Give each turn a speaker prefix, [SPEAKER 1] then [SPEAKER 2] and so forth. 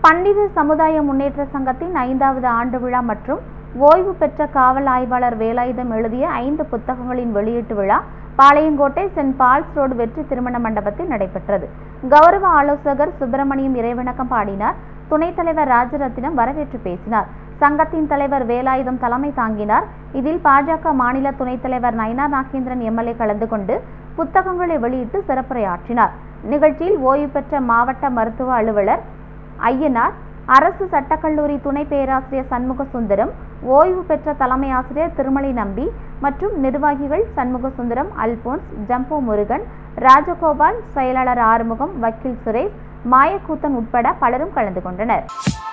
[SPEAKER 1] பண்டித சமுதாய முன்னேற்ற சங்கத்தின் ஐந்தாவது ஆண்டு விழா மற்றும் ஓய்வு பெற்ற காவல் ஆய்வாளர் வேலாயுதம் எழுதிய ஐந்து புத்தகங்களின் வெளியீட்டு விழா பாளையங்கோட்டை சென்ட் பால்ஸ் ரோடு வெற்றி திருமண மண்டபத்தில் நடைபெற்றது கௌரவ ஆலோசகர் சுப்பிரமணியம் இறைவணக்கம் பாடினார் துணைத் தலைவர் ராஜரத்தினம் வரவேற்று பேசினார் சங்கத்தின் தலைவர் வேலாயுதம் தலைமை தாங்கினார் இதில் பாஜக மாநில துணைத் தலைவர் நயனா நாகேந்திரன் எம்எல்ஏ கலந்து கொண்டு புத்தகங்களை வெளியிட்டு சிறப்புரையாற்றினார் நிகழ்ச்சியில் ஓய்வு பெற்ற மாவட்ட மருத்துவ அலுவலர் ஐயனார் அரசு சட்டக்கல்லூரி துணை பேராசிரியர் சண்முக சுந்தரம் ஓய்வு பெற்ற தலைமை ஆசிரியர் திருமலை நம்பி மற்றும் நிர்வாகிகள் சண்முக சுந்தரம் அல்போன்ஸ் ஜம்போ முருகன் ராஜகோபால் செயலாளர் ஆறுமுகம் வக்கீல் சுரேஷ் மாயக்கூத்தன் உட்பட பலரும் கலந்து கொண்டனர்